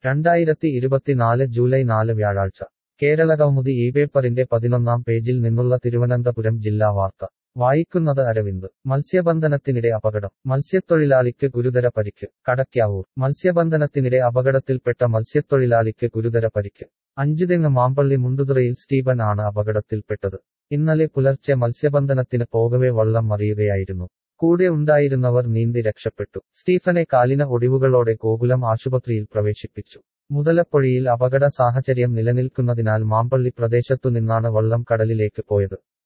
രണ്ടായിരത്തി ഇരുപത്തിനാല് ജൂലൈ നാല് വ്യാഴാഴ്ച കേരളകൗമുദി ഈ പേപ്പറിന്റെ പതിനൊന്നാം പേജിൽ നിന്നുള്ള തിരുവനന്തപുരം ജില്ലാ വാർത്ത വായിക്കുന്നത് അരവിന്ദ് മത്സ്യബന്ധനത്തിനിടെ അപകടം മത്സ്യത്തൊഴിലാളിക്ക് ഗുരുതര പരിക്ക് കടയ്ക്കാവൂർ മത്സ്യബന്ധനത്തിനിടെ അപകടത്തിൽപ്പെട്ട മത്സ്യത്തൊഴിലാളിക്ക് ഗുരുതര പരിക്ക് അഞ്ചുതെങ്ങ് മാമ്പള്ളി മുണ്ടുതുറയിൽ സ്റ്റീഫൻ ആണ് അപകടത്തിൽപ്പെട്ടത് ഇന്നലെ പുലർച്ചെ മത്സ്യബന്ധനത്തിന് പോകവെ വള്ളം മറിയുകയായിരുന്നു കൂടെ ഉണ്ടായിരുന്നവർ നീന്തി രക്ഷപ്പെട്ടു സ്റ്റീഫനെ കാലിന് ഒടിവുകളോടെ ഗോകുലം ആശുപത്രിയിൽ പ്രവേശിപ്പിച്ചു മുതലപ്പൊഴിയിൽ അപകട സാഹചര്യം നിലനിൽക്കുന്നതിനാൽ മാമ്പള്ളി പ്രദേശത്തുനിന്നാണ് വള്ളം കടലിലേക്ക് പോയത്